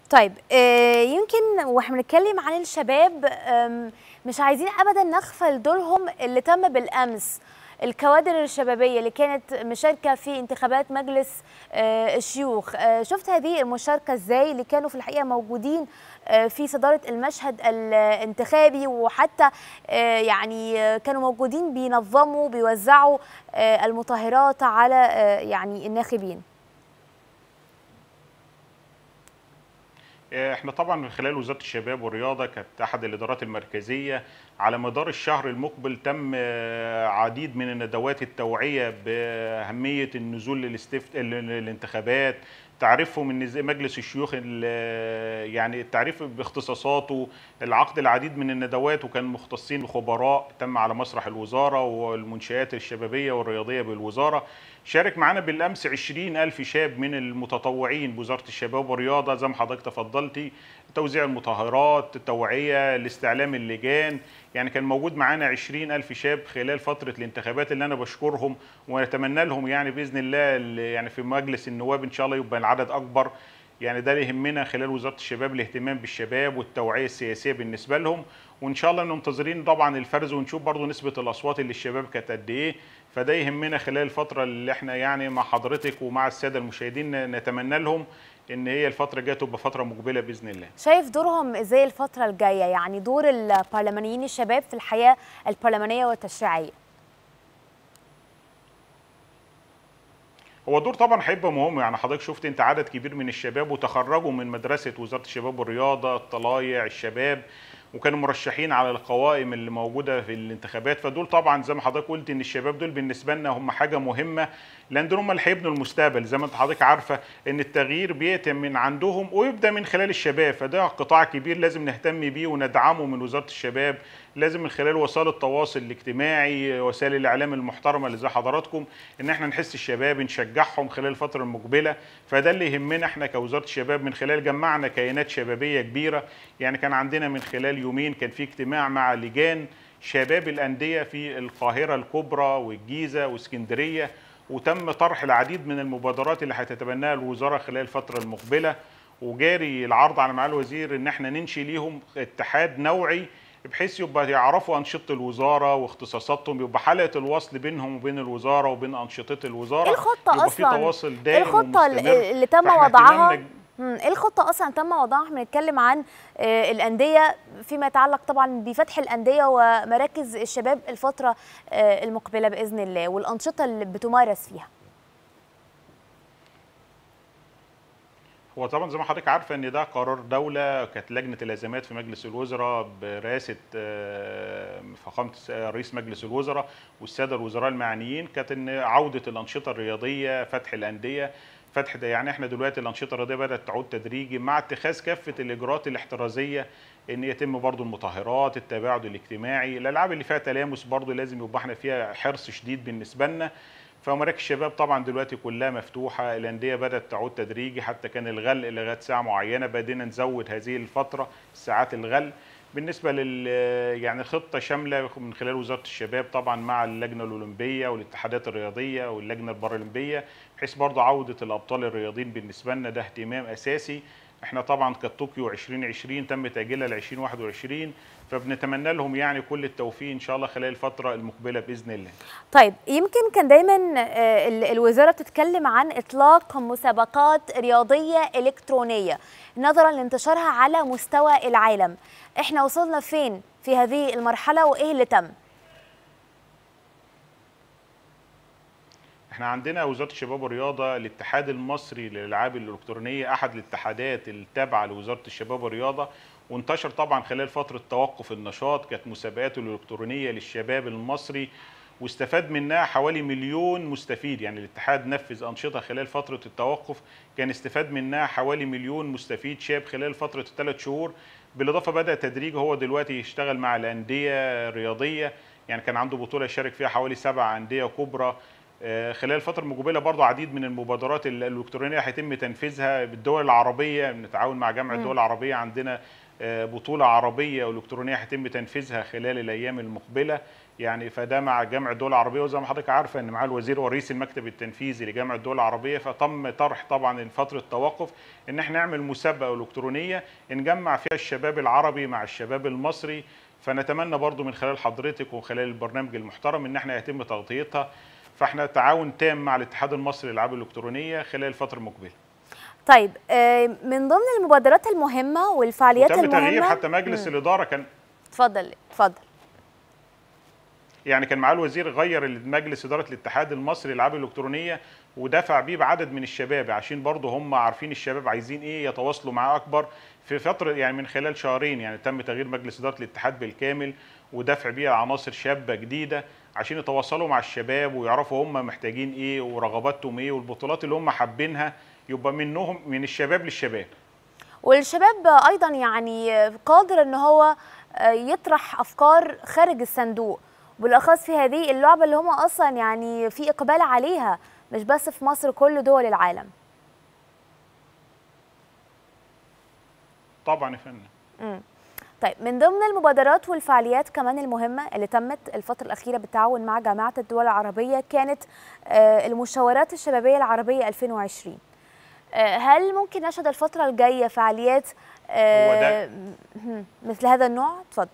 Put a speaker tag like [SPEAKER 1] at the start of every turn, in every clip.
[SPEAKER 1] طيب آه، يمكن واحنا بنتكلم عن الشباب آم، مش عايزين ابدا نغفل دورهم اللي تم بالامس الكوادر الشبابيه اللي كانت مشاركه في انتخابات مجلس آه، الشيوخ آه، شفت هذه المشاركه ازاي اللي كانوا في الحقيقه موجودين آه، في صداره المشهد الانتخابي وحتى آه، يعني آه، كانوا موجودين بينظموا بيوزعوا آه، المطهرات على آه، يعني الناخبين
[SPEAKER 2] احنا طبعا من خلال وزاره الشباب والرياضه كانت احد الادارات المركزيه على مدار الشهر المقبل تم آه، عديد من الندوات التوعيه باهميه النزول للاستفت... للانتخابات تعريفهم ان إزاي مجلس الشيوخ ال- يعني التعريف باختصاصاته العقد العديد من الندوات وكان مختصين بخبراء تم على مسرح الوزاره والمنشآت الشبابيه والرياضيه بالوزاره شارك معانا بالامس 20 الف شاب من المتطوعين بوزاره الشباب والرياضه زي ما حضرتك تفضلتي توزيع المطهرات التوعيه الاستعلام اللجان يعني كان موجود معانا 20 الف شاب خلال فتره الانتخابات اللي انا بشكرهم ونتمنى لهم يعني باذن الله ال- يعني في مجلس النواب ان شاء الله يبقى العدد اكبر يعني ده اللي يهمنا خلال وزاره الشباب الاهتمام بالشباب والتوعيه السياسيه بالنسبه لهم وان شاء الله منتظرين طبعا الفرز ونشوف برضو نسبه الاصوات اللي الشباب كانت قد ايه فده يهمنا خلال الفتره اللي احنا يعني مع حضرتك ومع الساده المشاهدين نتمنى لهم ان هي الفتره الجايه تبقى فتره مقبله باذن الله
[SPEAKER 1] شايف دورهم ازاي الفترة الجاية يعني دور البرلمانيين الشباب في الحياة البرلمانية والتشريعية
[SPEAKER 2] هو دور طبعا هيبقى مهم يعني حضرتك شفت انت عدد كبير من الشباب وتخرجوا من مدرسه وزاره الشباب والرياضه الطلايع الشباب وكانوا مرشحين على القوائم اللي موجوده في الانتخابات فدول طبعا زي ما حضرتك قلت ان الشباب دول بالنسبه لنا هم حاجه مهمه لان دول هم اللي هيبنوا المستقبل زي ما انت حضرتك عارفه ان التغيير بيتم من عندهم ويبدا من خلال الشباب فده قطاع كبير لازم نهتم بيه وندعمه من وزاره الشباب لازم من خلال وسائل التواصل الاجتماعي وسائل الاعلام المحترمه اللي زي حضراتكم ان احنا نحس الشباب نشجعهم خلال الفتره المقبله فده اللي يهمنا احنا كوزاره الشباب من خلال جمعنا كيانات شبابيه كبيره يعني كان عندنا من خلال يومين كان في اجتماع مع لجان شباب الانديه في القاهره الكبرى والجيزه واسكندريه وتم طرح العديد من المبادرات اللي هتتبناها الوزاره خلال الفتره المقبله وجاري العرض على معالي الوزير ان احنا ننشي ليهم اتحاد نوعي بحيث يبقى يعرفوا انشطه الوزاره واختصاصاتهم يبقى حلقه الوصل بينهم وبين الوزاره وبين انشطه الوزاره
[SPEAKER 1] ايه الخطة
[SPEAKER 2] يبقى في
[SPEAKER 1] اصلا
[SPEAKER 2] تواصل
[SPEAKER 1] ايه
[SPEAKER 2] دائم
[SPEAKER 1] الخطة
[SPEAKER 2] ومستمر.
[SPEAKER 1] اللي تم
[SPEAKER 2] فإحنا
[SPEAKER 1] وضعها
[SPEAKER 2] اهتمامنا
[SPEAKER 1] مم، ايه الخطة اصلا تم وضعها احنا بنتكلم عن آه، الأندية فيما يتعلق طبعا بفتح الأندية ومراكز الشباب الفترة آه، المقبلة بإذن الله والأنشطة اللي بتمارس فيها
[SPEAKER 2] هو طبعا زي ما حضرتك عارفه ان ده قرار دوله كانت لجنه الازمات في مجلس الوزراء برئاسه آه، فخامه الس- رئيس مجلس الوزراء والساده الوزراء المعنيين كانت ان عوده الانشطه الرياضيه فتح الانديه فتح ده يعني احنا دلوقتي الانشطه الرياضيه بدات تعود تدريجي مع اتخاذ كافه الاجراءات الاحترازيه ان يتم برضو المطهرات التباعد الاجتماعي الالعاب اللي فيها تلامس برضو لازم يبقى احنا فيها حرص شديد بالنسبه لنا فمراكز الشباب طبعا دلوقتي كلها مفتوحه الانديه بدات تعود تدريجي حتى كان الغل لغايه ساعه معينه بدينا نزود هذه الفتره ساعات الغل بالنسبه لل يعني خطه شامله من خلال وزاره الشباب طبعا مع اللجنه الاولمبيه والاتحادات الرياضيه واللجنه البارالمبيه بحيث برضه عوده الابطال الرياضيين بالنسبه لنا ده اهتمام اساسي احنا طبعا كانت طوكيو 2020 تم تاجيلها ل 2021 فبنتمنى لهم يعني كل التوفيق ان شاء الله خلال الفتره المقبله باذن الله
[SPEAKER 1] طيب يمكن كان دايما آه، ال- الوزارة بتتكلم عن إطلاق مسابقات رياضية إلكترونية نظرا لانتشارها على مستوى العالم احنا وصلنا فين في هذه المرحلة وإيه اللي تم؟
[SPEAKER 2] احنا عندنا وزاره الشباب والرياضه الاتحاد المصري للالعاب الالكترونيه احد الاتحادات التابعه لوزاره الشباب والرياضه وانتشر طبعا خلال فتره توقف النشاط كانت مسابقاته الالكترونيه للشباب المصري واستفاد منها حوالي مليون مستفيد يعني الاتحاد نفذ انشطه خلال فتره التوقف كان استفاد منها حوالي مليون مستفيد شاب خلال فتره الثلاث شهور بالاضافه بدا تدريج هو دلوقتي يشتغل مع الانديه الرياضيه يعني كان عنده بطوله يشارك فيها حوالي سبع انديه كبرى آه، خلال الفترة المقبلة برضو عديد من المبادرات ال- الإلكترونية هيتم تنفيذها بالدول العربية بنتعاون مع جامعة الدول العربية عندنا بطوله عربيه والكترونيه هيتم تنفيذها خلال الايام المقبله يعني فده مع جامعه الدول العربيه وزي ما حضرتك عارفه ان معاه الوزير ورئيس المكتب التنفيذي لجامعه الدول العربيه فتم طرح طبعا فتره توقف ان احنا نعمل مسابقه الكترونيه نجمع فيها الشباب العربي مع الشباب المصري فنتمنى برضو من خلال حضرتك وخلال البرنامج المحترم ان احنا يتم تغطيتها فاحنا تعاون تام مع الاتحاد المصري للالعاب الالكترونيه خلال الفتره المقبله
[SPEAKER 1] طيب من ضمن المبادرات المهمه والفعاليات
[SPEAKER 2] وتم
[SPEAKER 1] المهمه
[SPEAKER 2] تغيير حتى مجلس
[SPEAKER 1] مم.
[SPEAKER 2] الاداره كان
[SPEAKER 1] اتفضل اتفضل
[SPEAKER 2] يعني كان معاه الوزير غير مجلس اداره الاتحاد المصري للالعاب الالكترونيه ودفع بيه بعدد من الشباب عشان برضه هم عارفين الشباب عايزين ايه يتواصلوا معاه اكبر في فتره يعني من خلال شهرين يعني تم تغيير مجلس اداره الاتحاد بالكامل ودفع بيه عناصر شابه جديده عشان يتواصلوا مع الشباب ويعرفوا هم محتاجين ايه ورغباتهم ايه والبطولات اللي هم حابينها يبقى منهم من الشباب للشباب
[SPEAKER 1] والشباب ايضا يعني قادر ان هو يطرح افكار خارج الصندوق بالاخص في هذه اللعبه اللي هم اصلا يعني في اقبال عليها مش بس في مصر كل دول العالم
[SPEAKER 2] طبعا يا فندم
[SPEAKER 1] مم. طيب من ضمن المبادرات والفعاليات كمان المهمه اللي تمت الفتره الاخيره بالتعاون مع جامعه الدول العربيه كانت آه، المشاورات الشبابيه العربيه 2020 آه، هل ممكن نشهد الفتره الجايه فعاليات آه،
[SPEAKER 2] هو ده-
[SPEAKER 1] مهم. مثل هذا النوع اتفضل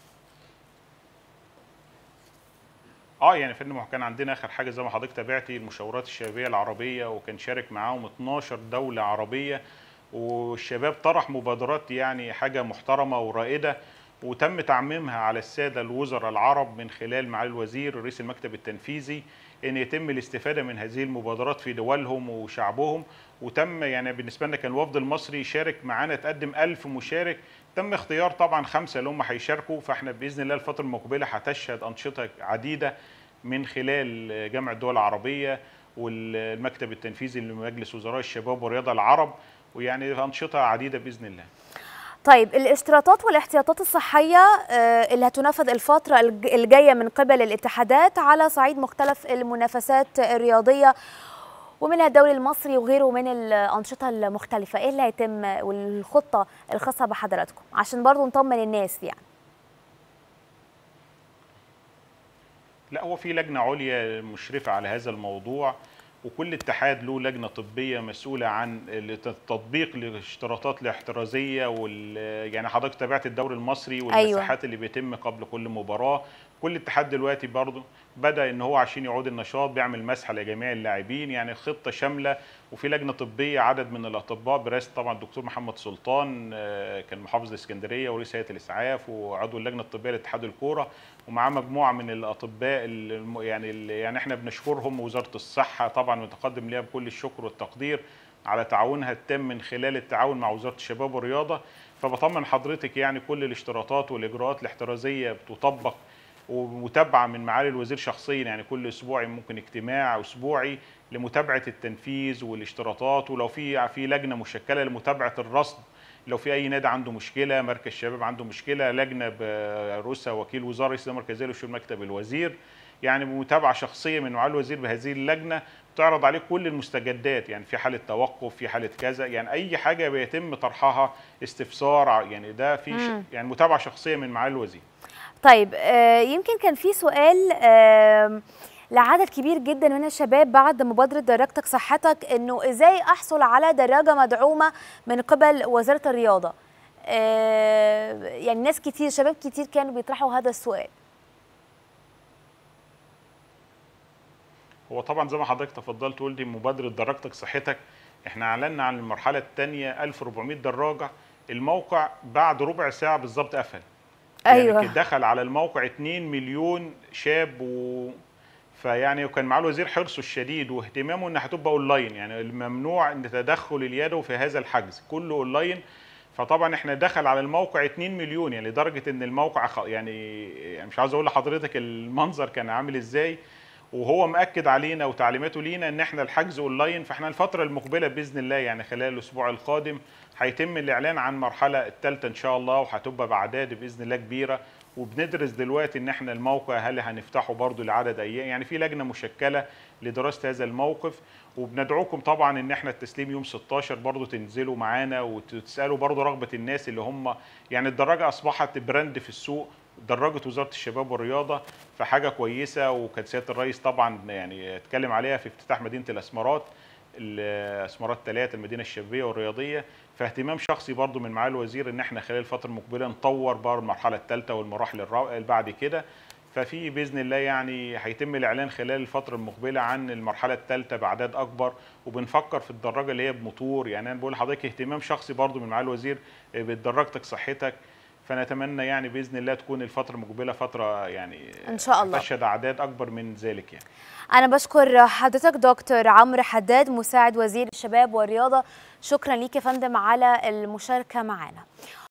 [SPEAKER 2] اه يعني يا فندم هو كان عندنا اخر حاجه زي ما حضرتك تابعتي المشاورات الشبابيه العربيه وكان شارك معاهم 12 دوله عربيه والشباب طرح مبادرات يعني حاجه محترمه ورائده وتم تعميمها على الساده الوزراء العرب من خلال معالي الوزير رئيس المكتب التنفيذي ان يتم الاستفاده من هذه المبادرات في دولهم وشعبهم وتم يعني بالنسبه لنا كان الوفد المصري شارك معانا تقدم ألف مشارك تم اختيار طبعا خمسه اللي هم هيشاركوا فاحنا باذن الله الفتره المقبله هتشهد انشطه عديده من خلال جامعه الدول العربيه والمكتب التنفيذي لمجلس وزراء الشباب والرياضه العرب ويعني انشطه عديده باذن الله
[SPEAKER 1] طيب الاشتراطات والاحتياطات الصحية آه، اللي هتنفذ الفترة الج- الجاية من قبل الاتحادات على صعيد مختلف المنافسات الرياضية ومنها الدوري المصري وغيره من الأنشطة المختلفة إيه اللي هيتم والخطة الخاصة بحضراتكم عشان برضو نطمن الناس يعني
[SPEAKER 2] لا هو في لجنه عليا مشرفه على هذا الموضوع وكل اتحاد له لجنه طبيه مسؤوله عن التطبيق لاشتراطات الاحترازيه وال يعني حضرتك تابعت الدوري المصري والمساحات اللي بيتم قبل كل مباراه كل اتحاد دلوقتي برضه بدا ان هو عشان يعود النشاط بيعمل مسحه لجميع اللاعبين يعني خطه شامله وفي لجنه طبيه عدد من الاطباء برئاسه طبعا الدكتور محمد سلطان آه، كان محافظ الاسكندريه ورئيس هيئه الاسعاف وعضو اللجنه الطبيه لاتحاد الكوره ومعاه مجموعه من الاطباء الم- يعني ال- يعني احنا بنشكرهم وزاره الصحه طبعا متقدم ليها بكل الشكر والتقدير على تعاونها التام من خلال التعاون مع وزاره الشباب والرياضه فبطمن حضرتك يعني كل الاشتراطات والاجراءات الاحترازيه بتطبق ومتابعه من معالي الوزير شخصيا يعني كل اسبوع ممكن اجتماع اسبوعي لمتابعه التنفيذ والاشتراطات ولو في في لجنه مشكله لمتابعه الرصد لو في اي نادي عنده مشكله مركز شباب عنده مشكله لجنه برؤوسها وكيل وزاره رئيس الاداره المركزيه لشؤون مكتب الوزير يعني بمتابعه شخصيه من معالي الوزير بهذه اللجنه تعرض عليه كل المستجدات يعني في حاله توقف في حاله كذا يعني اي حاجه بيتم طرحها استفسار ع- يعني ده في ش...
[SPEAKER 1] مم.
[SPEAKER 2] يعني متابعه شخصيه من معالي الوزير
[SPEAKER 1] طيب آه، يمكن كان في سؤال آم، لعدد كبير جدا من الشباب بعد مبادرة درجتك صحتك انه ازاي احصل على دراجة مدعومة من قبل وزارة الرياضة آه، يعني ناس كتير شباب كتير كانوا بيطرحوا هذا السؤال
[SPEAKER 2] هو طبعا زي ما حضرتك تفضلت قلتي مبادره درجتك صحتك احنا اعلنا عن المرحله الثانيه 1400 دراجه الموقع بعد ربع ساعه بالظبط قفل
[SPEAKER 1] أيوة.
[SPEAKER 2] يعني دخل على الموقع 2 مليون شاب و فيعني وكان معاه الوزير حرصه الشديد واهتمامه انها هتبقى اونلاين يعني الممنوع ان تدخل اليد في هذا الحجز كله اونلاين فطبعا احنا دخل على الموقع 2 مليون يعني لدرجه ان الموقع خ- يعني يعني مش عاوز اقول لحضرتك المنظر كان عامل ازاي وهو مأكد علينا وتعليماته لينا ان احنا الحجز اونلاين فاحنا الفتره المقبله باذن الله يعني خلال الاسبوع القادم هيتم الاعلان عن المرحله الثالثه ان شاء الله وهتبقى باعداد باذن الله كبيره وبندرس دلوقتي ان احنا الموقع هل هنفتحه برضه لعدد ايام يعني في لجنه مشكله لدراسه هذا الموقف وبندعوكم طبعا ان احنا التسليم يوم 16 برضه تنزلوا معانا وتسالوا برضه رغبه الناس اللي هم يعني الدراجه اصبحت براند في السوق دراجه وزاره الشباب والرياضه فحاجه كويسه وكان سياده الرئيس طبعا يعني اتكلم عليها في افتتاح مدينه الاسمرات الاسمرات ثلاثه المدينه الشبابيه والرياضيه فاهتمام شخصي برضو من معالي الوزير ان احنا خلال الفتره المقبله نطور بقى المرحله الثالثه والمراحل اللي بعد كده ففي باذن الله يعني هيتم الاعلان خلال الفتره المقبله عن المرحله الثالثه باعداد اكبر وبنفكر في الدراجه اللي هي بموتور يعني انا بقول لحضرتك اهتمام شخصي برضو من معالي الوزير بدراجتك صحتك فنتمنى يعني باذن الله تكون الفتره المقبله فتره يعني
[SPEAKER 1] ان شاء الله
[SPEAKER 2] تشهد اعداد اكبر من ذلك يعني
[SPEAKER 1] انا بشكر حضرتك دكتور عمرو حداد مساعد وزير الشباب والرياضه شكرا ليك يا فندم على المشاركه معنا